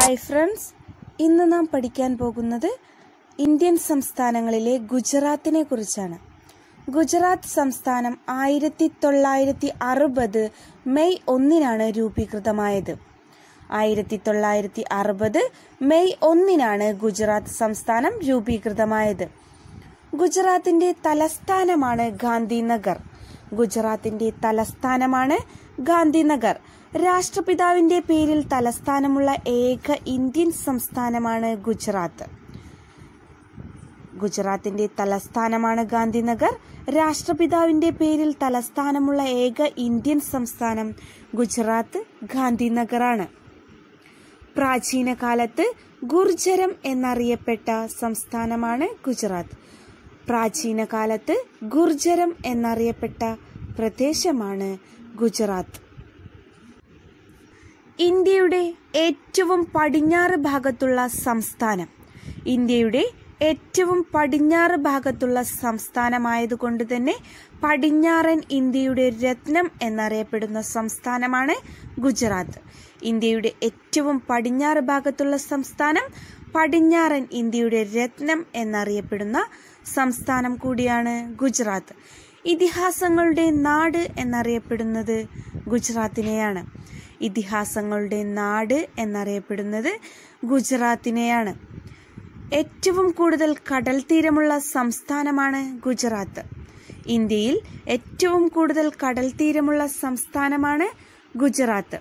hi friends ഇന്ന് നാം പഠിക്കാൻ പോകുന്നത് ഇന്ത്യൻ സംസ്ഥാനങ്ങളിലെ ഗുജറാത്തിനെ കുറിച്ചാണ് ഗുജറാത്ത് സംസ്ഥാനം ആയിരത്തി തൊള്ളായിരത്തി അറുപത് മെയ് ഒന്നിനാണ് രൂപീകൃതമായത് ആയിരത്തി തൊള്ളായിരത്തി അറുപത് മെയ് ഒന്നിനാണ് ഗുജറാത്ത് സംസ്ഥാനം രൂപീകൃതമായത് ഗുജറാത്തിന്റെ തലസ്ഥാനമാണ് ഗാന്ധിനഗർ ഗുജറാത്തിന്റെ തലസ്ഥാനമാണ് ഗാന്ധിനഗർ രാഷ്ട്രപിതാവിന്റെ പേരിൽ തലസ്ഥാനമുള്ള ഏക ഇന്ത്യൻ സംസ്ഥാനമാണ് ഗുജറാത്ത് ഗുജറാത്തിന്റെ തലസ്ഥാനമാണ് ഗാന്ധിനഗർ രാഷ്ട്രപിതാവിന്റെ പേരിൽ തലസ്ഥാനമുള്ള ഏക ഇന്ത്യൻ സംസ്ഥാനം ഗുജറാത്ത് ഗാന്ധിനഗറാണ് പ്രാചീന കാലത്ത് ഗുർജരം എന്നറിയപ്പെട്ട സംസ്ഥാനമാണ് ഗുജറാത്ത് പ്രാചീന കാലത്ത് ഗുർജരം എന്നറിയപ്പെട്ട പ്രദേശമാണ് ഗുജറാത്ത് ഇന്ത്യയുടെ ഏറ്റവും പടിഞ്ഞാറ് ഭാഗത്തുള്ള സംസ്ഥാനം ഇന്ത്യയുടെ ഏറ്റവും പടിഞ്ഞാറ് ഭാഗത്തുള്ള സംസ്ഥാനമായതുകൊണ്ട് തന്നെ പടിഞ്ഞാറൻ ഇന്ത്യയുടെ രത്നം എന്നറിയപ്പെടുന്ന സംസ്ഥാനമാണ് ഗുജറാത്ത് ഇന്ത്യയുടെ ഏറ്റവും പടിഞ്ഞാറ് ഭാഗത്തുള്ള സംസ്ഥാനം പടിഞ്ഞാറൻ ഇന്ത്യയുടെ രത്നം എന്നറിയപ്പെടുന്ന സംസ്ഥാനം കൂടിയാണ് ഗുജറാത്ത് ഇതിഹാസങ്ങളുടെ നാട് എന്നറിയപ്പെടുന്നത് ഗുജറാത്തിനെയാണ് ഇതിഹാസങ്ങളുടെ നാട് എന്നറിയപ്പെടുന്നത് ഗുജറാത്തിനെയാണ് ഏറ്റവും കൂടുതൽ കടൽ തീരമുള്ള സംസ്ഥാനമാണ് ഗുജറാത്ത് ഇന്ത്യയിൽ ഏറ്റവും കൂടുതൽ കടൽ തീരമുള്ള സംസ്ഥാനമാണ് ഗുജറാത്ത്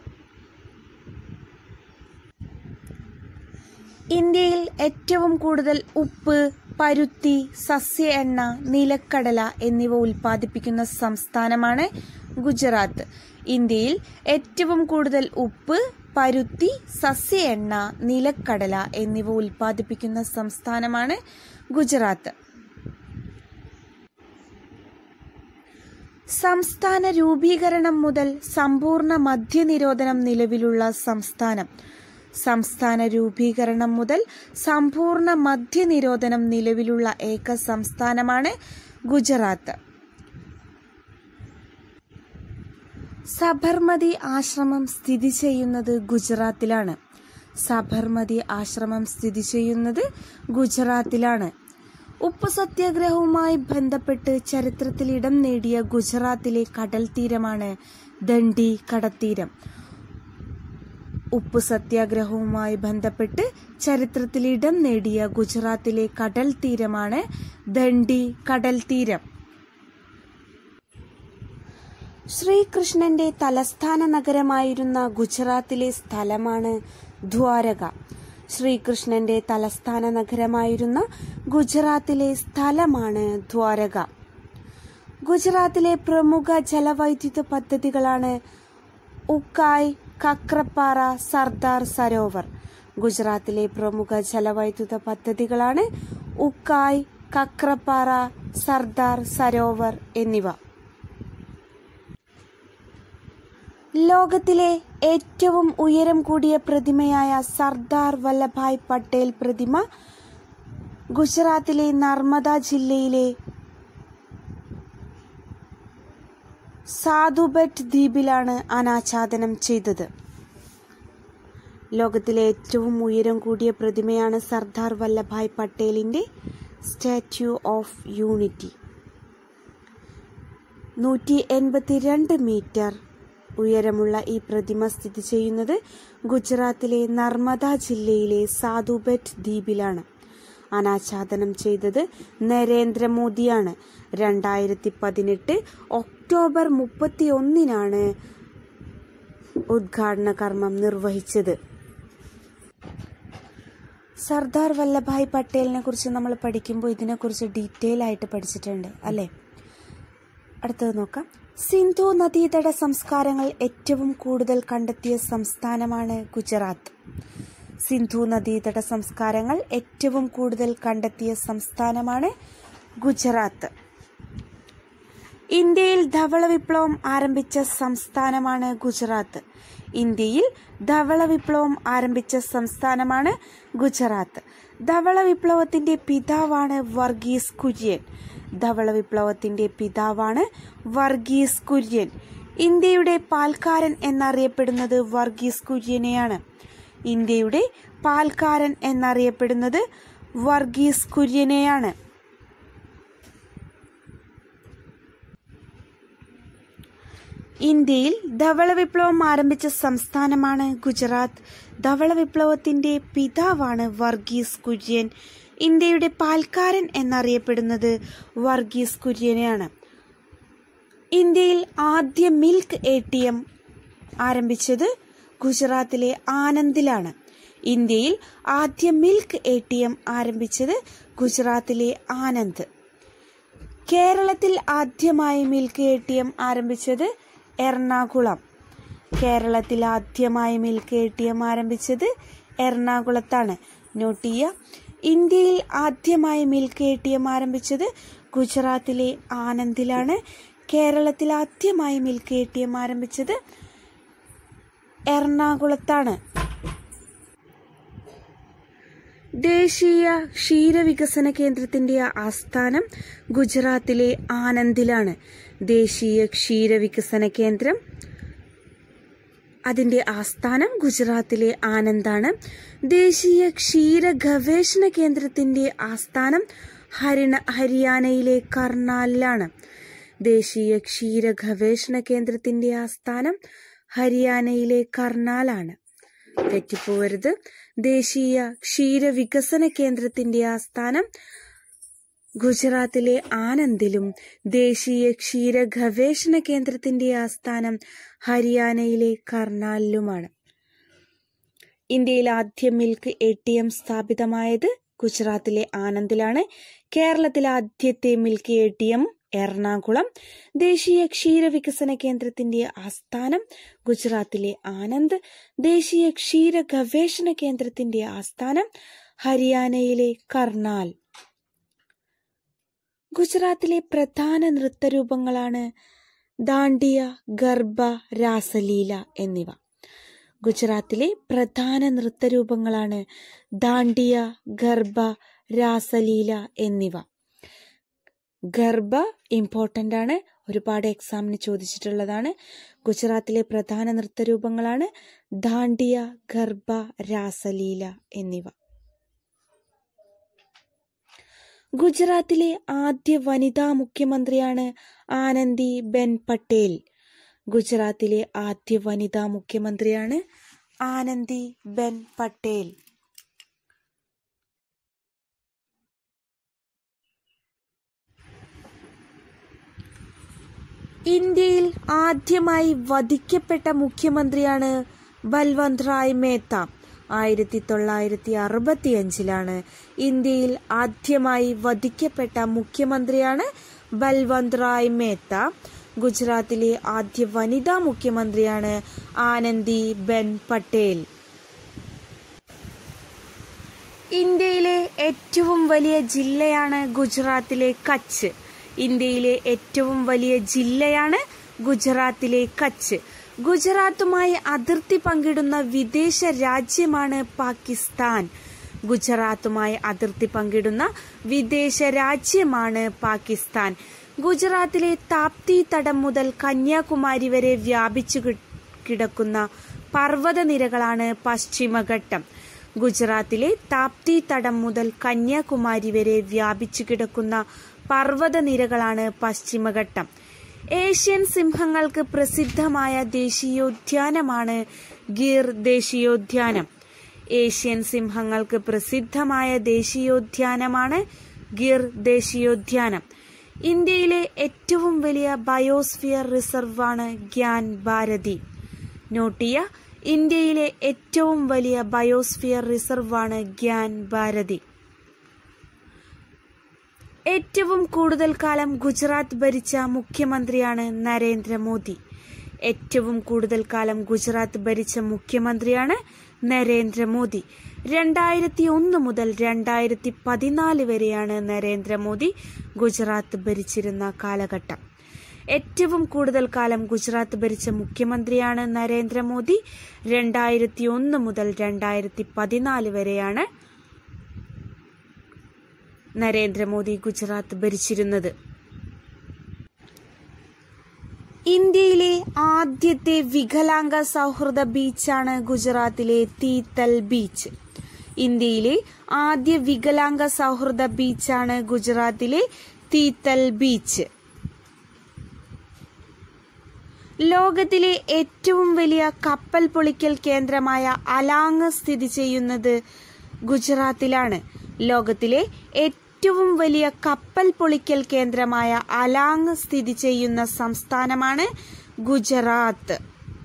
ഇന്ത്യയിൽ ഏറ്റവും കൂടുതൽ ഉപ്പ് പരുത്തി സസ്യ എണ്ണ നിലക്കടല എന്നിവ ഉൽപ്പാദിപ്പിക്കുന്ന സംസ്ഥാനമാണ് ഗുജറാത്ത് ഇന്ത്യയിൽ ഏറ്റവും കൂടുതൽ ഉപ്പ് പരുത്തി സസ്യ എണ്ണ നിലക്കടല എന്നിവ ഉൽപ്പാദിപ്പിക്കുന്ന സംസ്ഥാനമാണ് ഗുജറാത്ത് സംസ്ഥാന രൂപീകരണം മുതൽ സമ്പൂർണ്ണ മദ്യനിരോധനം നിലവിലുള്ള സംസ്ഥാനം സംസ്ഥാന രൂപീകരണം മുതൽ സമ്പൂർണ്ണ മദ്യനിരോധനം നിലവിലുള്ള ഏക സംസ്ഥാനമാണ് ഗുജറാത്ത് സബർമതി ആശ്രമം സ്ഥിതി ചെയ്യുന്നത് ഗുജറാത്തിലാണ് സബർമതി ആശ്രമം സ്ഥിതി ചെയ്യുന്നത് ഗുജറാത്തിലാണ് ഉപ്പ് സത്യാഗ്രഹവുമായി ബന്ധപ്പെട്ട് ചരിത്രത്തിൽ ഇടം നേടിയ ഗുജറാത്തിലെ കടൽ തീരമാണ് ദണ്ഡി കടത്തീരം ഉപ്പ് സത്യാഗ്രഹവുമായി ബന്ധപ്പെട്ട് ചരിത്രത്തിൽ ഇടം നേടിയ ഗുജറാത്തിലെ കടൽ തീരമാണ് ദണ്ഡി കടൽ തീരം ശ്രീകൃഷ്ണന്റെ തലസ്ഥാന നഗരമായിരുന്ന ഗുജറാത്തിലെ സ്ഥലമാണ് ദ്വാരക ശ്രീകൃഷ്ണന്റെ തലസ്ഥാന നഗരമായിരുന്ന ഗുജറാത്തിലെ സ്ഥലമാണ് ദ്വാരക ഗുജറാത്തിലെ പ്രമുഖ ജലവൈദ്യുത പദ്ധതികളാണ് ഉക്കായ് കക്രപ്പാറ സർദാർ സരോവർ ഗുജറാത്തിലെ പ്രമുഖ ജലവൈദ്യുത പദ്ധതികളാണ് ഉക്കായ് കക്രപ്പാറ സർദാർ സരോവർ എന്നിവ ലോകത്തിലെ ഏറ്റവും ഉയരം കൂടിയ പ്രതിമയായ സർദാർ വല്ലഭായ് പട്ടേൽ പ്രതിമ ഗുജറാത്തിലെ നർമ്മദ ജില്ലയിലെ സാധുബറ്റ് ദ്വീപിലാണ് അനാച്ഛാദനം ചെയ്തത് ലോകത്തിലെ ഏറ്റവും ഉയരം കൂടിയ പ്രതിമയാണ് സർദാർ വല്ലഭായ് പട്ടേലിന്റെ സ്റ്റാച്യു ഓഫ് യൂണിറ്റി നൂറ്റി എൺപത്തിരണ്ട് മീറ്റർ ഉയരമുള്ള ഈ പ്രതിമ സ്ഥിതി ചെയ്യുന്നത് ഗുജറാത്തിലെ നർമ്മദ ജില്ലയിലെ സാധുബെറ്റ് ദ്വീപിലാണ് അനാച്ഛാദനം ചെയ്തത് നരേന്ദ്രമോദിയാണ് രണ്ടായിരത്തി പതിനെട്ട് ഒക്ടോബർ മുപ്പത്തി ഒന്നിനാണ് ഉദ്ഘാടന കർമ്മം നിർവഹിച്ചത് സർദാർ വല്ലഭായ് പട്ടേലിനെ കുറിച്ച് നമ്മൾ പഠിക്കുമ്പോൾ ഇതിനെക്കുറിച്ച് ഡീറ്റെയിൽ ആയിട്ട് പഠിച്ചിട്ടുണ്ട് അല്ലേ അടുത്തത് നോക്കാം സിന്ധു നദീതട സംസ്കാരങ്ങൾ ഏറ്റവും കൂടുതൽ കണ്ടെത്തിയ സംസ്ഥാനമാണ് ഗുജറാത്ത് സിന്ധു നദീതട സംസ്കാരങ്ങൾ ഏറ്റവും കൂടുതൽ കണ്ടെത്തിയ സംസ്ഥാനമാണ് ഗുജറാത്ത് ഇന്ത്യയിൽ ധവള വിപ്ലവം ആരംഭിച്ച സംസ്ഥാനമാണ് ഗുജറാത്ത് ഇന്ത്യയിൽ ധവള വിപ്ലവം ആരംഭിച്ച സംസ്ഥാനമാണ് ഗുജറാത്ത് ധവള വിപ്ലവത്തിന്റെ പിതാവാണ് വർഗീസ് കുര്യൻ ധവള വിപ്ലവത്തിന്റെ പിതാവാണ് വർഗീസ് കുര്യൻ ഇന്ത്യയുടെ പാൽക്കാരൻ എന്നറിയപ്പെടുന്നത് വർഗീസ് കുര്യനെയാണ് ഇന്ത്യയുടെ പാൽക്കാരൻ എന്നറിയപ്പെടുന്നത് വർഗീസ് കുര്യനെയാണ് ഇന്ത്യയിൽ ധവള വിപ്ലവം ആരംഭിച്ച സംസ്ഥാനമാണ് ഗുജറാത്ത് ധവള വിപ്ലവത്തിന്റെ പിതാവാണ് വർഗീസ് കുര്യൻ ഇന്ത്യയുടെ പാൽക്കാരൻ എന്നറിയപ്പെടുന്നത് വർഗീസ് കുര്യനെയാണ് ഇന്ത്യയിൽ ആദ്യ മിൽക്ക് എ ടി എം ആരംഭിച്ചത് ഗുജറാത്തിലെ ആനന്ദിലാണ് ഇന്ത്യയിൽ ആദ്യ മിൽക്ക് എ ടി എം ആരംഭിച്ചത് ഗുജറാത്തിലെ ആനന്ദ് കേരളത്തിൽ ആദ്യമായി മിൽക്ക് എ ടി എം ആരംഭിച്ചത് എറണാകുളം കേരളത്തിൽ ആദ്യമായി മിൽക്ക് എ ടി എം ആരംഭിച്ചത് എറണാകുളത്താണ് നോട്ട് ചെയ്യുക ഇന്ത്യയിൽ ആദ്യമായി മിൽക്ക് എ ടി എം ആരംഭിച്ചത് ഗുജറാത്തിലെ ആനന്ദിലാണ് കേരളത്തിൽ ആദ്യമായി മിൽക്ക് എ ടി എം ആരംഭിച്ചത് എറണാകുളത്താണ് ദേശീയ ക്ഷീരവികസന കേന്ദ്രത്തിന്റെ ആസ്ഥാനം ഗുജറാത്തിലെ ആനന്ദിലാണ് ദേശീയ ക്ഷീരവികസന കേന്ദ്രം അതിന്റെ ആസ്ഥാനം ഗുജറാത്തിലെ ആനന്ദാണ് ദേശീയ ക്ഷീര ഗവേഷണ കേന്ദ്രത്തിന്റെ ആസ്ഥാനം ഹരിണ ഹരിയാനയിലെ കർണാലിലാണ് ദേശീയ ക്ഷീര ഗവേഷണ കേന്ദ്രത്തിന്റെ ആസ്ഥാനം ഹരിയാനയിലെ കർണാലാണ് തെറ്റിപ്പോവരുത് ദേശീയ ക്ഷീര വികസന കേന്ദ്രത്തിന്റെ ആസ്ഥാനം ഗുജറാത്തിലെ ആനന്ദിലും ദേശീയ ക്ഷീര ഗവേഷണ കേന്ദ്രത്തിന്റെ ആസ്ഥാനം ഹരിയാനയിലെ കർണാലിലുമാണ് ഇന്ത്യയിൽ ആദ്യ മിൽക്ക് എ ടി എം സ്ഥാപിതമായത് ഗുജറാത്തിലെ ആനന്ദിലാണ് കേരളത്തിലെ ആദ്യത്തെ milk A T M Ernakulam ദേശീയ ക്ഷീര വികസന കേന്ദ്രത്തിന്റെ ആസ്ഥാനം ഗുജറാത്തിലെ ആനന്ദ് ദേശീയ ക്ഷീര ഗവേഷണ കേന്ദ്രത്തിന്റെ ആസ്ഥാനം ഹരിയാനയിലെ കർണാൽ ഗുജറാത്തിലെ പ്രധാന നൃത്തരൂപങ്ങളാണ് ദാണ്ടിയ ഗർഭ രാസലീല എന്നിവ ഗുജറാത്തിലെ പ്രധാന നൃത്തരൂപങ്ങളാണ് ദാണ്ടിയ ഗർഭ രാസലീല എന്നിവ ഗർഭ ഇമ്പോർട്ടൻ്റ് ആണ് ഒരുപാട് എക്സാമിന് ചോദിച്ചിട്ടുള്ളതാണ് ഗുജറാത്തിലെ പ്രധാന നൃത്തരൂപങ്ങളാണ് ദാണ്ടിയ ഗർഭ രാസലീല എന്നിവ ഗുജറാത്തിലെ ആദ്യ വനിതാ മുഖ്യമന്ത്രിയാണ് ആനന്ദി ബെൻ പട്ടേൽ ഗുജറാത്തിലെ ആദ്യ വനിതാ മുഖ്യമന്ത്രിയാണ് ആനന്ദി ബെൻ പട്ടേൽ ഇന്ത്യയിൽ ആദ്യമായി വധിക്കപ്പെട്ട മുഖ്യമന്ത്രിയാണ് ബൽവന്ത് റായ് മേത്ത ആയിരത്തി തൊള്ളായിരത്തി അറുപത്തിയഞ്ചിലാണ് ഇന്ത്യയിൽ ആദ്യമായി വധിക്കപ്പെട്ട മുഖ്യമന്ത്രിയാണ് ബൽവന്ത് റായ് മേത്ത ഗുജറാത്തിലെ ആദ്യ വനിതാ മുഖ്യമന്ത്രിയാണ് ആനന്ദി ബെൻ പട്ടേൽ ഇന്ത്യയിലെ ഏറ്റവും വലിയ ജില്ലയാണ് ഗുജറാത്തിലെ കച്ച് ഇന്ത്യയിലെ ഏറ്റവും വലിയ ജില്ലയാണ് ഗുജറാത്തിലെ കച്ച് ഗുജറാത്തുമായി അതിർത്തി പങ്കിടുന്ന വിദേശ രാജ്യമാണ് പാകിസ്ഥാൻ ഗുജറാത്തുമായി അതിർത്തി പങ്കിടുന്ന വിദേശ രാജ്യമാണ് പാകിസ്ഥാൻ ഗുജറാത്തിലെ താപ്തി തടം മുതൽ കന്യാകുമാരി വരെ വ്യാപിച്ചു കിടക്കുന്ന പർവ്വതനിരകളാണ് പശ്ചിമഘട്ടം ഗുജറാത്തിലെ താപ്തി തടം മുതൽ കന്യാകുമാരി വരെ വ്യാപിച്ചു കിടക്കുന്ന പർവ്വതനിരകളാണ് പശ്ചിമഘട്ടം ഏഷ്യൻ സിംഹങ്ങൾക്ക് പ്രസിദ്ധമായ ദേശീയോദ്യാനമാണ് ഗീർ ദേശീയോദ്യാനം ഏഷ്യൻ സിംഹങ്ങൾക്ക് പ്രസിദ്ധമായ ദേശീയോദ്യാനമാണ് ഗിർ ദേശീയോദ്യാനം ഇന്ത്യയിലെ ഏറ്റവും വലിയ ബയോസ്ഫിയർ റിസർവാണ് ഗ്യാൻ ഭാരതി നോട്ടിയ ഇന്ത്യയിലെ ഏറ്റവും വലിയ ബയോസ്ഫിയർ റിസർവാണ് ഗ്യാൻ ഭാരതി ഏറ്റവും കൂടുതൽ കാലം ഗുജറാത്ത് ഭരിച്ച മുഖ്യമന്ത്രിയാണ് നരേന്ദ്രമോദി ഏറ്റവും കൂടുതൽ കാലം ഗുജറാത്ത് ഭരിച്ച മുഖ്യമന്ത്രിയാണ് നരേന്ദ്രമോദി രണ്ടായിരത്തി ഒന്ന് മുതൽ രണ്ടായിരത്തി പതിനാല് വരെയാണ് നരേന്ദ്രമോദി ഗുജറാത്ത് ഭരിച്ചിരുന്ന കാലഘട്ടം ഏറ്റവും കൂടുതൽ കാലം ഗുജറാത്ത് ഭരിച്ച മുഖ്യമന്ത്രിയാണ് നരേന്ദ്രമോദി രണ്ടായിരത്തി ഒന്ന് മുതൽ രണ്ടായിരത്തി പതിനാല് വരെയാണ് നരേന്ദ്രമോദി ഗുജറാത്ത് ഭരിച്ചിരുന്നത് ഇന്ത്യയിലെ ആദ്യത്തെ വികലാംഗ സൗഹൃദ ബീച്ചാണ് ഗുജറാത്തിലെ തീത്തൽ ബീച്ച് ഇന്ത്യയിലെ ആദ്യ വികലാംഗ സൗഹൃദ ബീച്ചാണ് ഗുജറാത്തിലെ തീത്തൽ ബീച്ച് ലോകത്തിലെ ഏറ്റവും വലിയ കപ്പൽ പൊളിക്കൽ കേന്ദ്രമായ അലാങ് സ്ഥിതി ചെയ്യുന്നത് ഗുജറാത്തിലാണ് ലോകത്തിലെ ഏറ്റവും വലിയ കപ്പൽ പൊളിക്കൽ കേന്ദ്രമായ അലാങ് സ്ഥിതി ചെയ്യുന്ന സംസ്ഥാനമാണ് ഗുജറാത്ത്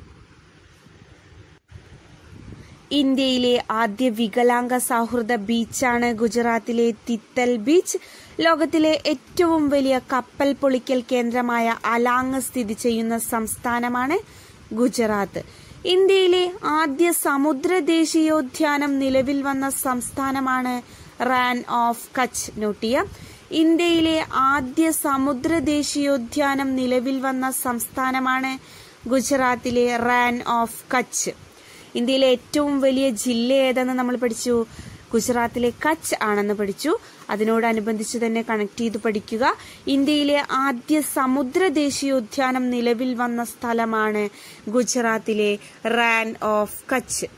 ഇന്ത്യയിലെ ആദ്യ വികലാംഗ സൗഹൃദ ബീച്ചാണ് ഗുജറാത്തിലെ തിത്തൽ ബീച്ച് ലോകത്തിലെ ഏറ്റവും വലിയ കപ്പൽ പൊളിക്കൽ കേന്ദ്രമായ അലാങ് സ്ഥിതി ചെയ്യുന്ന സംസ്ഥാനമാണ് ഗുജറാത്ത് ഇന്ത്യയിലെ ആദ്യ സമുദ്ര ദേശീയോദ്യാനം നിലവിൽ വന്ന സംസ്ഥാനമാണ് റാൻ ഓഫ് കച്ച് നോട്ടിയ ഇന്ത്യയിലെ ആദ്യ സമുദ്ര ദേശീയോദ്യാനം നിലവിൽ വന്ന സംസ്ഥാനമാണ് ഗുജറാത്തിലെ റാൻ ഓഫ് കച്ച് ഇന്ത്യയിലെ ഏറ്റവും വലിയ ജില്ല ഏതെന്ന് നമ്മൾ പഠിച്ചു ഗുജറാത്തിലെ കച്ച് ആണെന്ന് പഠിച്ചു അതിനോടനുബന്ധിച്ച് തന്നെ കണക്ട് ചെയ്ത് പഠിക്കുക ഇന്ത്യയിലെ ആദ്യ സമുദ്ര ദേശീയോദ്യാനം നിലവിൽ വന്ന സ്ഥലമാണ് ഗുജറാത്തിലെ റാൻ ഓഫ് കച്ച്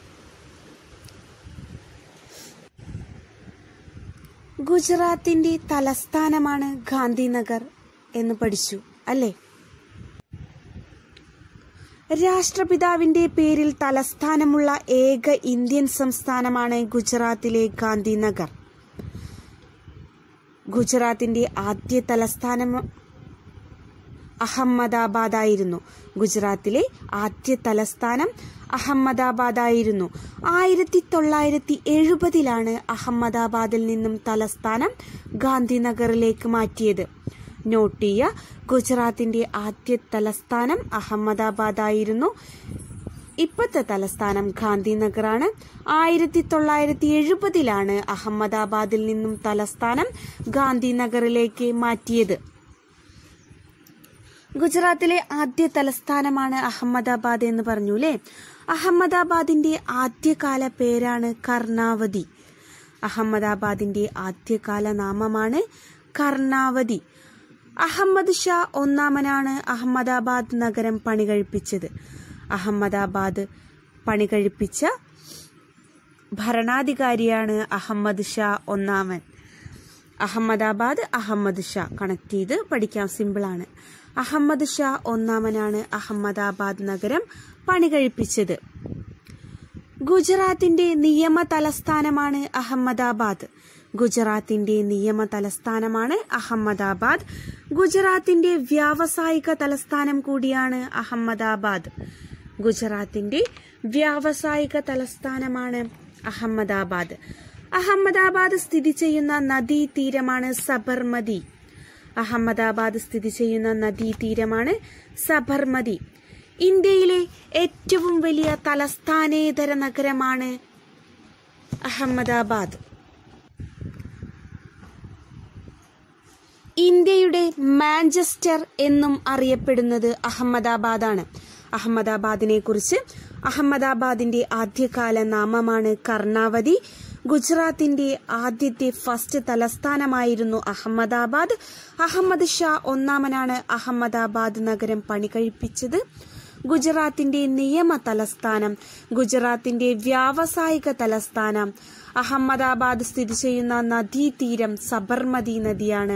ഗുജറാത്തിന്റെ തലസ്ഥാനമാണ് ഗാന്ധിനഗർ എന്ന് പഠിച്ചു അല്ലേ രാഷ്ട്രപിതാവിന്റെ പേരിൽ തലസ്ഥാനമുള്ള ഏക ഇന്ത്യൻ സംസ്ഥാനമാണ് ഗുജറാത്തിലെ ഗാന്ധിനഗർ ഗുജറാത്തിന്റെ ആദ്യ തലസ്ഥാനം അഹമ്മദാബാദ് ആയിരുന്നു ഗുജറാത്തിലെ ആദ്യ തലസ്ഥാനം അഹമ്മദാബാദ് ആയിരുന്നു ആയിരത്തി തൊള്ളായിരത്തി എഴുപതിലാണ് അഹമ്മദാബാദിൽ നിന്നും തലസ്ഥാനം ഗാന്ധിനഗറിലേക്ക് മാറ്റിയത് നോട്ട് ചെയ്യുക ഗുജറാത്തിന്റെ ആദ്യ തലസ്ഥാനം അഹമ്മദാബാദ് ആയിരുന്നു ഇപ്പോഴത്തെ തലസ്ഥാനം ഗാന്ധിനഗറാണ് ആയിരത്തി തൊള്ളായിരത്തി എഴുപതിലാണ് അഹമ്മദാബാദിൽ നിന്നും തലസ്ഥാനം ഗാന്ധിനഗറിലേക്ക് മാറ്റിയത് ഗുജറാത്തിലെ ആദ്യ തലസ്ഥാനമാണ് അഹമ്മദാബാദ് എന്ന് പറഞ്ഞു അല്ലേ അഹമ്മദാബാദിന്റെ ആദ്യകാല പേരാണ് കർണാവതി അഹമ്മദാബാദിന്റെ ആദ്യകാല നാമമാണ് കർണാവതി അഹമ്മദ് ഷാ ഒന്നാമനാണ് അഹമ്മദാബാദ് നഗരം പണികഴിപ്പിച്ചത് അഹമ്മദാബാദ് പണികഴിപ്പിച്ച ഭരണാധികാരിയാണ് അഹമ്മദ് ഷാ ഒന്നാമൻ അഹമ്മദാബാദ് അഹമ്മദ് ഷാ കണക്ട് ചെയ്ത് പഠിക്കാൻ സിമ്പിളാണ് അഹമ്മദ് ഷാ ഒന്നാമനാണ് അഹമ്മദാബാദ് നഗരം പണികഴിപ്പിച്ചത് ഗുജറാത്തിന്റെ നിയമ തലസ്ഥാനമാണ് അഹമ്മദാബാദ് ഗുജറാത്തിന്റെ നിയമ തലസ്ഥാനമാണ് അഹമ്മദാബാദ് ഗുജറാത്തിന്റെ വ്യാവസായിക തലസ്ഥാനം കൂടിയാണ് അഹമ്മദാബാദ് ഗുജറാത്തിന്റെ വ്യാവസായിക തലസ്ഥാനമാണ് അഹമ്മദാബാദ് അഹമ്മദാബാദ് സ്ഥിതി ചെയ്യുന്ന നദീതീരമാണ് സബർമതി അഹമ്മദാബാദ് സ്ഥിതി ചെയ്യുന്ന നദീതീരമാണ് സബർമതി ഇന്ത്യയിലെ ഏറ്റവും വലിയ തലസ്ഥാനേതര നഗരമാണ് അഹമ്മദാബാദ് ഇന്ത്യയുടെ മാഞ്ചസ്റ്റർ എന്നും അറിയപ്പെടുന്നത് അഹമ്മദാബാദാണ് അഹമ്മദാബാദിനെ കുറിച്ച് അഹമ്മദാബാദിന്റെ ആദ്യകാല നാമമാണ് കർണാവതി ഗുജറാത്തിന്റെ ആദ്യത്തെ ഫസ്റ്റ് തലസ്ഥാനമായിരുന്നു അഹമ്മദാബാദ് അഹമ്മദ് ഷാ ഒന്നാമനാണ് അഹമ്മദാബാദ് നഗരം പണികഴിപ്പിച്ചത് ഗുജറാത്തിന്റെ നിയമ തലസ്ഥാനം ഗുജറാത്തിന്റെ വ്യാവസായിക തലസ്ഥാനം അഹമ്മദാബാദ് സ്ഥിതി ചെയ്യുന്ന നദീതീരം സബർമതി നദിയാണ്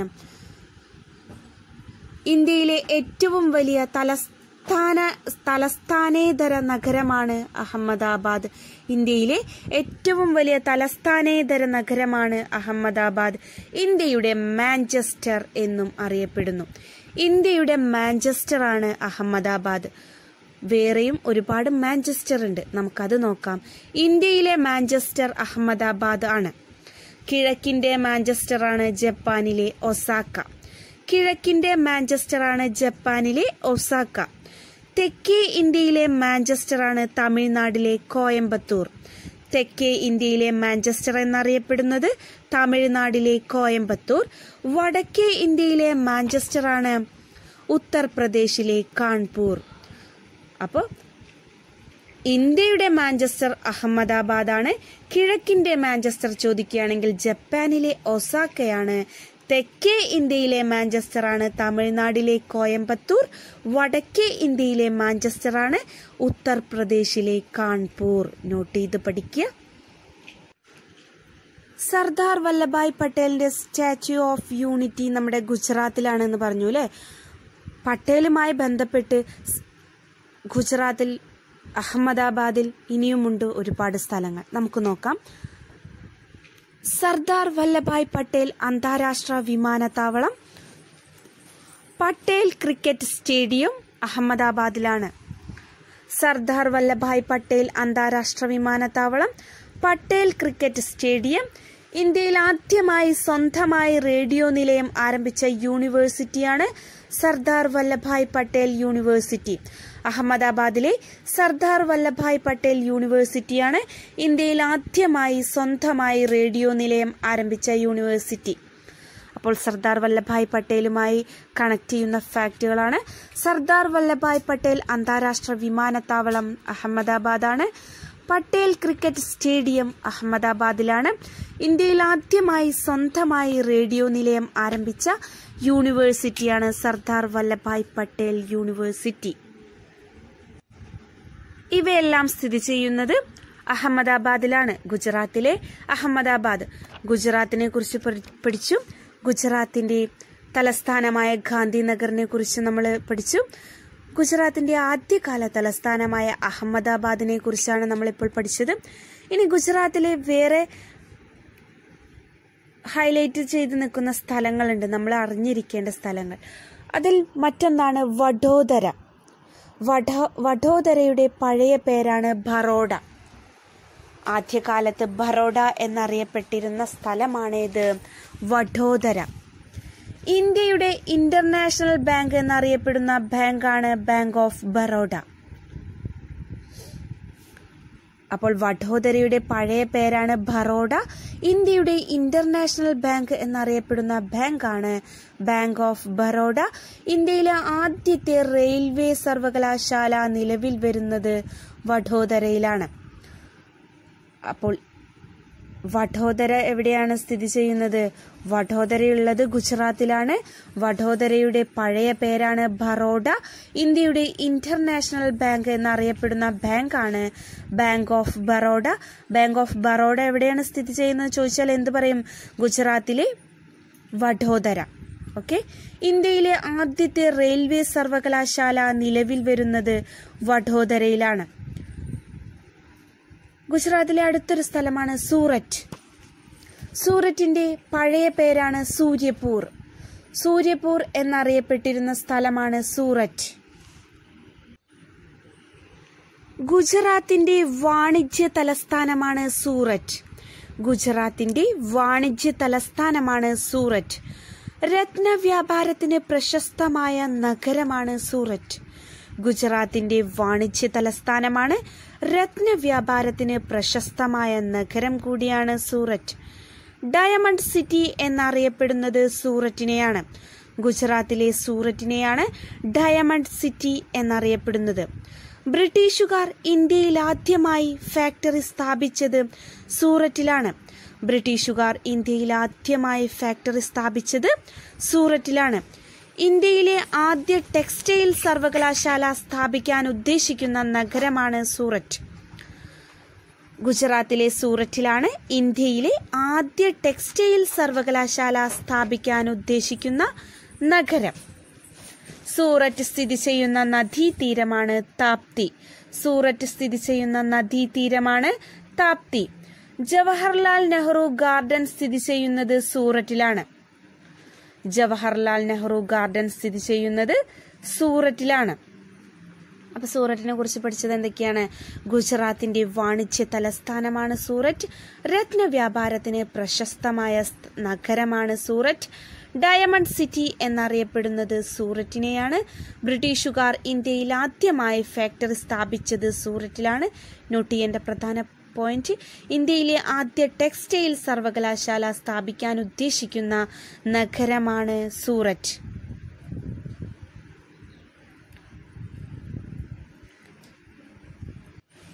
ഇന്ത്യയിലെ ഏറ്റവും വലിയ തലസ്ഥാന തലസ്ഥാനേതര നഗരമാണ് അഹമ്മദാബാദ് ഇന്ത്യയിലെ ഏറ്റവും വലിയ തലസ്ഥാനേതര നഗരമാണ് അഹമ്മദാബാദ് ഇന്ത്യയുടെ മാഞ്ചസ്റ്റർ എന്നും അറിയപ്പെടുന്നു ഇന്ത്യയുടെ മാഞ്ചസ്റ്റർ ആണ് അഹമ്മദാബാദ് വേറെയും ഒരുപാട് മാഞ്ചസ്റ്റർ ഉണ്ട് നമുക്കത് നോക്കാം ഇന്ത്യയിലെ മാഞ്ചസ്റ്റർ അഹമ്മദാബാദ് ആണ് കിഴക്കിന്റെ മാഞ്ചസ്റ്റർ ആണ് ജപ്പാനിലെ ഒസാക്ക കിഴക്കിന്റെ മാഞ്ചസ്റ്റർ ആണ് ജപ്പാനിലെ ഒസാക്ക തെക്കേ ഇന്ത്യയിലെ മാഞ്ചസ്റ്റർ ആണ് തമിഴ്നാട്ടിലെ കോയമ്പത്തൂർ തെക്കേ ഇന്ത്യയിലെ മാഞ്ചസ്റ്റർ എന്നറിയപ്പെടുന്നത് തമിഴ്നാട്ടിലെ കോയമ്പത്തൂർ വടക്കേ ഇന്ത്യയിലെ മാഞ്ചസ്റ്റർ ആണ് ഉത്തർപ്രദേശിലെ കാൺപൂർ അപ്പോൾ ഇന്ത്യയുടെ മാഞ്ചസ്റ്റർ അഹമ്മദാബാദ് ആണ് കിഴക്കിന്റെ മാഞ്ചസ്റ്റർ ചോദിക്കുകയാണെങ്കിൽ ജപ്പാനിലെ ഒസാക്കയാണ് തെക്കേ ഇന്ത്യയിലെ മാഞ്ചസ്റ്ററാണ് തമിഴ്നാട്ടിലെ കോയമ്പത്തൂർ വടക്കേ ഇന്ത്യയിലെ മാഞ്ചസ്റ്ററാണ് ഉത്തർപ്രദേശിലെ കാൺപൂർ നോട്ട് ചെയ്ത് പഠിക്കുക സർദാർ വല്ലഭായ് പട്ടേലിന്റെ സ്റ്റാച്യു ഓഫ് യൂണിറ്റി നമ്മുടെ ഗുജറാത്തിലാണെന്ന് പറഞ്ഞു അല്ലേ പട്ടേലുമായി ബന്ധപ്പെട്ട് സ് ഗുജറാത്തിൽ അഹമ്മദാബാദിൽ ഇനിയുമുണ്ട് ഒരുപാട് സ്ഥലങ്ങൾ നമുക്ക് നോക്കാം സർദാർ വല്ലഭായ് പട്ടേൽ അന്താരാഷ്ട്ര വിമാനത്താവളം പട്ടേൽ ക്രിക്കറ്റ് സ്റ്റേഡിയം അഹമ്മദാബാദിലാണ് സർദാർ വല്ലഭായ് പട്ടേൽ അന്താരാഷ്ട്ര വിമാനത്താവളം പട്ടേൽ ക്രിക്കറ്റ് സ്റ്റേഡിയം ഇന്ത്യയിൽ ആദ്യമായി സ്വന്തമായി റേഡിയോ നിലയം ആരംഭിച്ച യൂണിവേഴ്സിറ്റിയാണ് സർദാർ വല്ലഭായ് പട്ടേൽ യൂണിവേഴ്സിറ്റി അഹമ്മദാബാദിലെ സർദാർ വല്ലഭായ് പട്ടേൽ യൂണിവേഴ്സിറ്റിയാണ് ഇന്ത്യയിൽ ആദ്യമായി സ്വന്തമായി റേഡിയോ നിലയം ആരംഭിച്ച യൂണിവേഴ്സിറ്റി അപ്പോൾ സർദാർ വല്ലഭായ് പട്ടേലുമായി കണക്ട് ചെയ്യുന്ന ഫാക്റ്റുകളാണ് സർദാർ വല്ലഭായ് പട്ടേൽ അന്താരാഷ്ട്ര വിമാനത്താവളം അഹമ്മദാബാദാണ് പട്ടേൽ ക്രിക്കറ്റ് സ്റ്റേഡിയം അഹമ്മദാബാദിലാണ് ഇന്ത്യയിൽ ആദ്യമായി സ്വന്തമായി റേഡിയോ നിലയം ആരംഭിച്ച യൂണിവേഴ്സിറ്റിയാണ് സർദാർ വല്ലഭായ് പട്ടേൽ യൂണിവേഴ്സിറ്റി ഇവയെല്ലാം സ്ഥിതി ചെയ്യുന്നത് അഹമ്മദാബാദിലാണ് ഗുജറാത്തിലെ അഹമ്മദാബാദ് ഗുജറാത്തിനെ കുറിച്ച് പഠിച്ചു ഗുജറാത്തിന്റെ തലസ്ഥാനമായ ഗാന്ധിനഗറിനെ കുറിച്ച് നമ്മൾ പഠിച്ചു ഗുജറാത്തിന്റെ ആദ്യകാല തലസ്ഥാനമായ അഹമ്മദാബാദിനെ കുറിച്ചാണ് നമ്മളിപ്പോൾ പഠിച്ചത് ഇനി ഗുജറാത്തിലെ വേറെ ഹൈലൈറ്റ് ചെയ്ത് നിൽക്കുന്ന സ്ഥലങ്ങളുണ്ട് നമ്മൾ അറിഞ്ഞിരിക്കേണ്ട സ്ഥലങ്ങൾ അതിൽ മറ്റൊന്നാണ് വഡോദര വഡോ വഡോദരയുടെ പഴയ പേരാണ് ബറോഡ ആദ്യകാലത്ത് ബറോഡ എന്നറിയപ്പെട്ടിരുന്ന സ്ഥലമാണേത് വഡോദര ഇന്ത്യയുടെ ഇന്റർനാഷണൽ ബാങ്ക് എന്നറിയപ്പെടുന്ന ബാങ്കാണ് ബാങ്ക് ഓഫ് ബറോഡ അപ്പോൾ വഡോദരയുടെ പഴയ പേരാണ് ബറോഡ ഇന്ത്യയുടെ ഇന്റർനാഷണൽ ബാങ്ക് എന്നറിയപ്പെടുന്ന ബാങ്കാണ് ബാങ്ക് ഓഫ് ബറോഡ ഇന്ത്യയിലെ ആദ്യത്തെ റെയിൽവേ സർവകലാശാല നിലവിൽ വരുന്നത് വഡോദരയിലാണ് അപ്പോൾ വഡോദര എവിടെയാണ് സ്ഥിതി ചെയ്യുന്നത് വഡോദരയുള്ളത് ഗുജറാത്തിലാണ് വഡോദരയുടെ പഴയ പേരാണ് ബറോഡ ഇന്ത്യയുടെ ഇന്റർനാഷണൽ ബാങ്ക് എന്നറിയപ്പെടുന്ന ബാങ്കാണ് bank of Baroda bank of Baroda എവിടെയാണ് സ്ഥിതി ചെയ്യുന്നത് ചോദിച്ചാൽ എന്ത് പറയും ഗുജറാത്തിലെ വഡോദര ഓക്കെ ഇന്ത്യയിലെ ആദ്യത്തെ റെയിൽവേ സർവകലാശാല നിലവിൽ വരുന്നത് വഡോദരയിലാണ് ഗുജറാത്തിലെ അടുത്തൊരു സ്ഥലമാണ് സൂററ്റ് സൂററ്റിന്റെ പഴയ പേരാണ് സൂര്യപൂർ സൂര്യപൂർ എന്നറിയപ്പെട്ടിരുന്ന സ്ഥലമാണ് സൂററ്റ് ഗുജറാത്തിന്റെ വാണിജ്യ തലസ്ഥാനമാണ് സൂററ്റ് ഗുജറാത്തിന്റെ വാണിജ്യ തലസ്ഥാനമാണ് സൂററ്റ് രത്നവ്യാപാരത്തിന് പ്രശസ്തമായ നഗരമാണ് സൂററ്റ് ഗുജറാത്തിന്റെ വാണിജ്യ തലസ്ഥാനമാണ് രത്നവ്യാപാരത്തിന് പ്രശസ്തമായ നഗരം കൂടിയാണ് സൂററ്റ് ഡയമണ്ട് സിറ്റി എന്നറിയപ്പെടുന്നത് സൂററ്റിനെയാണ് ഗുജറാത്തിലെ സൂററ്റിനെയാണ് ഡയമണ്ട് സിറ്റി എന്നറിയപ്പെടുന്നത് ബ്രിട്ടീഷുകാർ ഇന്ത്യയിൽ ആദ്യമായി ഫാക്ടറി സ്ഥാപിച്ചത് സൂററ്റിലാണ് ബ്രിട്ടീഷുകാർ ഇന്ത്യയിൽ ആദ്യമായി ഫാക്ടറി സ്ഥാപിച്ചത് സൂററ്റിലാണ് ഇന്ത്യയിലെ ആദ്യ ടെക്സ്റ്റൈൽ സർവകലാശാല സ്ഥാപിക്കാൻ ഉദ്ദേശിക്കുന്ന നഗരമാണ് സൂററ്റ് ഗുജറാത്തിലെ സൂററ്റിലാണ് ഇന്ത്യയിലെ ആദ്യ ടെക്സ്റ്റൈൽ സർവകലാശാല സ്ഥാപിക്കാൻ ഉദ്ദേശിക്കുന്ന നഗരം സൂററ്റ് സ്ഥിതി ചെയ്യുന്ന നദീതീരമാണ് താപ്തി സൂററ്റ് സ്ഥിതി ചെയ്യുന്ന നദീതീരമാണ് താപ്തി ജവഹർലാൽ നെഹ്റു ഗാർഡൻ സ്ഥിതി ചെയ്യുന്നത് സൂററ്റിലാണ് ജവഹർലാൽ നെഹ്റു ഗാർഡൻ സ്ഥിതി ചെയ്യുന്നത് സൂററ്റിലാണ് അപ്പൊ സൂററ്റിനെ കുറിച്ച് പഠിച്ചത് എന്തൊക്കെയാണ് ഗുജറാത്തിന്റെ വാണിജ്യ തലസ്ഥാനമാണ് സൂററ്റ് രത്നവ്യാപാരത്തിന് പ്രശസ്തമായ സ് നഗരമാണ് സൂററ്റ് ഡയമണ്ട് സിറ്റി എന്നറിയപ്പെടുന്നത് സൂററ്റിനെയാണ് ബ്രിട്ടീഷുകാർ ഇന്ത്യയിൽ ആദ്യമായി ഫാക്ടറി സ്ഥാപിച്ചത് സൂററ്റിലാണ് നോട്ട് ചെയ്യേണ്ട പ്രധാന പോയിന്റ് ഇന്ത്യയിലെ ആദ്യ ടെക്സ്റ്റൈൽ സർവകലാശാല സ്ഥാപിക്കാൻ ഉദ്ദേശിക്കുന്ന നഗരമാണ് സൂററ്റ്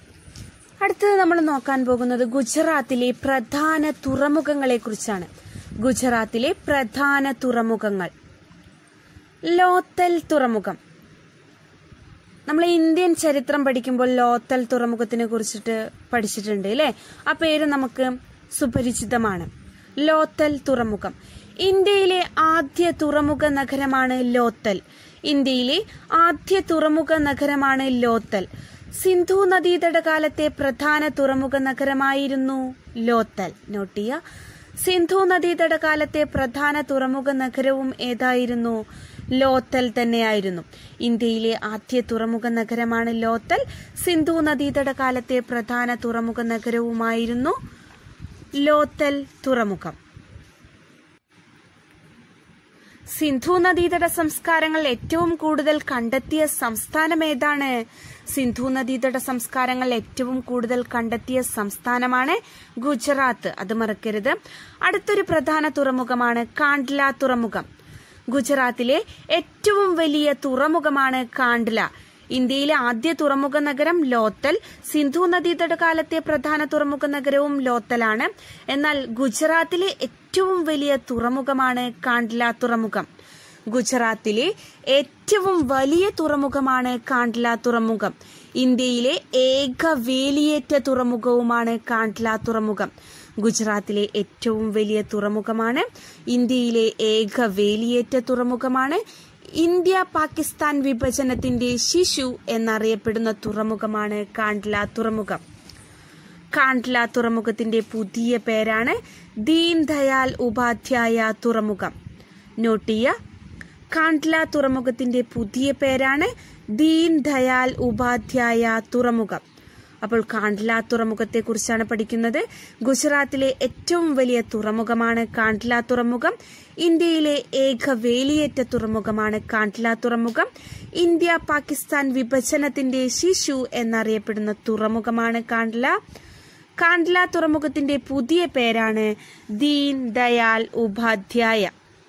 അടുത്തത് നമ്മൾ നോക്കാൻ പോകുന്നത് ഗുജറാത്തിലെ പ്രധാന തുറമുഖങ്ങളെ കുറിച്ചാണ് ഗുജറാത്തിലെ പ്രധാന തുറമുഖങ്ങൾ ലോത്തൽ തുറമുഖം നമ്മൾ ഇന്ത്യൻ ചരിത്രം പഠിക്കുമ്പോൾ ലോത്തൽ തുറമുഖത്തിനെ കുറിച്ചിട്ട് പഠിച്ചിട്ടുണ്ട് അല്ലേ ആ പേര് നമുക്ക് സുപരിചിതമാണ് ലോത്തൽ തുറമുഖം ഇന്ത്യയിലെ ആദ്യ തുറമുഖ നഗരമാണ് ലോത്തൽ ഇന്ത്യയിലെ ആദ്യ തുറമുഖ നഗരമാണ് ലോത്തൽ സിന്ധു നദീതട കാലത്തെ പ്രധാന തുറമുഖ നഗരമായിരുന്നു ലോത്തൽ നോട്ട് ചെയ്യുക സിന്ധു നദീതട കാലത്തെ പ്രധാന തുറമുഖ നഗരവും ഏതായിരുന്നു ലോത്തൽ തന്നെയായിരുന്നു ഇന്ത്യയിലെ ആദ്യ തുറമുഖ നഗരമാണ് ലോത്തൽ സിന്ധു നദീതട കാലത്തെ പ്രധാന തുറമുഖ നഗരവുമായിരുന്നു ലോത്തൽ തുറമുഖം സിന്ധു നദീതട സംസ്കാരങ്ങൾ ഏറ്റവും കൂടുതൽ കണ്ടെത്തിയ സംസ്ഥാനം ഏതാണ് സിന്ധു നദീതട സംസ്കാരങ്ങൾ ഏറ്റവും കൂടുതൽ കണ്ടെത്തിയ സംസ്ഥാനമാണ് ഗുജറാത്ത് അത് മറക്കരുത് അടുത്തൊരു പ്രധാന തുറമുഖമാണ് കാണ്ട്ല തുറമുഖം ഗുജറാത്തിലെ ഏറ്റവും വലിയ തുറമുഖമാണ് കാണ്ട്ല ഇന്ത്യയിലെ ആദ്യ തുറമുഖ നഗരം ലോത്തൽ സിന്ധു നദീതട കാലത്തെ പ്രധാന തുറമുഖ നഗരവും ലോത്തലാണ് എന്നാൽ ഗുജറാത്തിലെ ഏറ്റവും വലിയ തുറമുഖമാണ് കാണ്ട്ല തുറമുഖം ഗുജറാത്തിലെ ഏറ്റവും വലിയ തുറമുഖമാണ് കാണ്ട്ല തുറമുഖം ഇന്ത്യയിലെ ഏക വേലിയേറ്റ തുറമുഖവുമാണ് കാണ്ട്ല തുറമുഖം ഗുജറാത്തിലെ ഏറ്റവും വലിയ തുറമുഖമാണ് ഇന്ത്യയിലെ ഏക വേലിയേറ്റ തുറമുഖമാണ് ഇന്ത്യ പാകിസ്ഥാൻ വിഭജനത്തിന്റെ ശിശു എന്നറിയപ്പെടുന്ന തുറമുഖമാണ് കാണ്ട്ല തുറമുഖം കാണ്ട്ല തുറമുഖത്തിന്റെ പുതിയ പേരാണ് ദീൻ ദയാൽ ഉപാധ്യായ തുറമുഖം നോട്ട് ചെയ്യുക കാണ്ട്ല തുറമുഖത്തിന്റെ പുതിയ പേരാണ് ദീൻ ദയാൽ ഉപാധ്യായ തുറമുഖം അപ്പോൾ കാണ്ട്ല തുറമുഖത്തെ കുറിച്ചാണ് പഠിക്കുന്നത് ഗുജറാത്തിലെ ഏറ്റവും വലിയ തുറമുഖമാണ് കാണ്ട്ല തുറമുഖം ഇന്ത്യയിലെ ഏക വേലിയേറ്റ തുറമുഖമാണ് കാണ്ട്ല തുറമുഖം ഇന്ത്യ പാകിസ്ഥാൻ വിഭജനത്തിന്റെ ശിശു എന്നറിയപ്പെടുന്ന തുറമുഖമാണ് കാണ്ട്ല കാണ്ട്ല തുറമുഖത്തിന്റെ പുതിയ പേരാണ് ദീൻ ദയാൽ ഉപാധ്യായ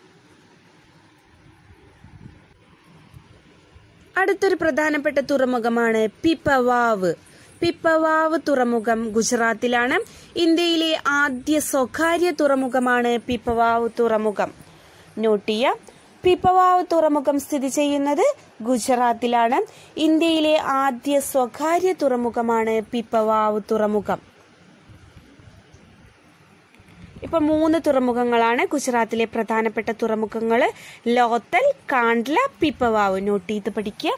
അടുത്തൊരു പ്രധാനപ്പെട്ട തുറമുഖമാണ് പിപ്പവാവ് പിപ്പവാവ് തുറമുഖം ഗുജറാത്തിലാണ് ഇന്ത്യയിലെ ആദ്യ സ്വകാര്യ തുറമുഖമാണ് പിപ്പവാവ് തുറമുഖം നോട്ട് ചെയ്യുക പിപ്പവാവ് തുറമുഖം സ്ഥിതി ചെയ്യുന്നത് ഗുജറാത്തിലാണ് ഇന്ത്യയിലെ ആദ്യ സ്വകാര്യ തുറമുഖമാണ് പിപ്പവാവ് തുറമുഖം ഇപ്പൊ മൂന്ന് തുറമുഖങ്ങളാണ് ഗുജറാത്തിലെ പ്രധാനപ്പെട്ട തുറമുഖങ്ങൾ ലോത്തൽ കാണ്ട്ല പിപ്പവാവ് നോട്ട് ചെയ്ത് പഠിക്കുക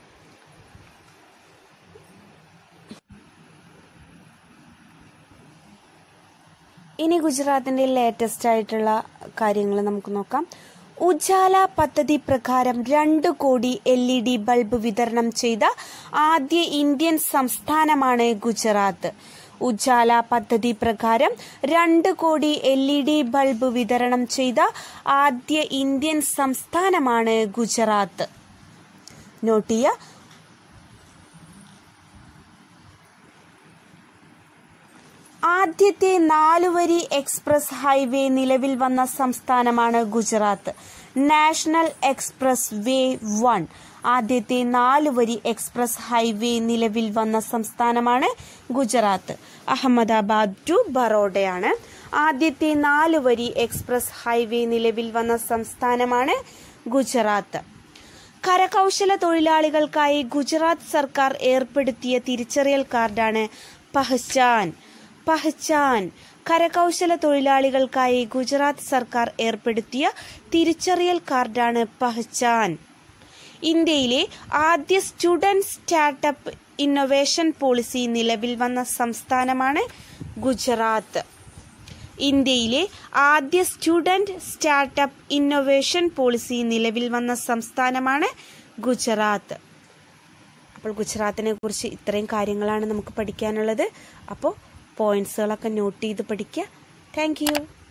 ഇനി ഗുജറാത്തിന്റെ ലേറ്റസ്റ്റ് ആയിട്ടുള്ള കാര്യങ്ങൾ നമുക്ക് നോക്കാം ഉജാല പദ്ധതി പ്രകാരം രണ്ട് കോടി എൽ ഇ ഡി ബൾബ് വിതരണം ചെയ്ത ആദ്യ ഇന്ത്യൻ സംസ്ഥാനമാണ് ഗുജറാത്ത് ഉജാല പദ്ധതി പ്രകാരം രണ്ട് കോടി എൽ ഇ ഡി ബൾബ് വിതരണം ചെയ്ത ആദ്യ ഇന്ത്യൻ സംസ്ഥാനമാണ് ഗുജറാത്ത് നോട്ട് ചെയ്യുക ആദ്യത്തെ നാലുവരി എക്സ്പ്രസ് ഹൈവേ നിലവിൽ വന്ന സംസ്ഥാനമാണ് Gujarat national expressway one ആദ്യത്തെ നാലുവരി എക്സ്പ്രസ് ഹൈവേ നിലവിൽ വന്ന സംസ്ഥാനമാണ് ഗുജറാത്ത് അഹമ്മദാബാദ് ടു ബറോഡയാണ് ആദ്യത്തെ നാലുവരി എക്സ്പ്രസ് ഹൈവേ നിലവിൽ വന്ന സംസ്ഥാനമാണ് ഗുജറാത്ത് കരകൗശല തൊഴിലാളികൾക്കായി ഗുജറാത്ത് സർക്കാർ ഏർപ്പെടുത്തിയ തിരിച്ചറിയൽ കാർഡാണ് പഹ്ചാൻ പഹ്ചാൻ കരകൗശല തൊഴിലാളികൾക്കായി ഗുജറാത്ത് സർക്കാർ ഏർപ്പെടുത്തിയ തിരിച്ചറിയൽ കാർഡാണ് പഹ്ചാൻ ഇന്ത്യയിലെ ആദ്യ സ്റ്റുഡന്റ് സ്റ്റാർട്ടപ്പ് ഇന്നൊവേഷൻ പോളിസി നിലവിൽ വന്ന സംസ്ഥാനമാണ് ഗുജറാത്ത് ഇന്ത്യയിലെ ആദ്യ സ്റ്റുഡന്റ് സ്റ്റാർട്ടപ്പ് ഇന്നൊവേഷൻ പോളിസി നിലവിൽ വന്ന സംസ്ഥാനമാണ് ഗുജറാത്ത് അപ്പോൾ ഗുജറാത്തിനെ കുറിച്ച് ഇത്രയും കാര്യങ്ങളാണ് നമുക്ക് പഠിക്കാനുള്ളത് അപ്പോൾ പോയിന്റ്സുകളൊക്കെ നോട്ട് ചെയ്ത് പഠിക്കുക താങ്ക്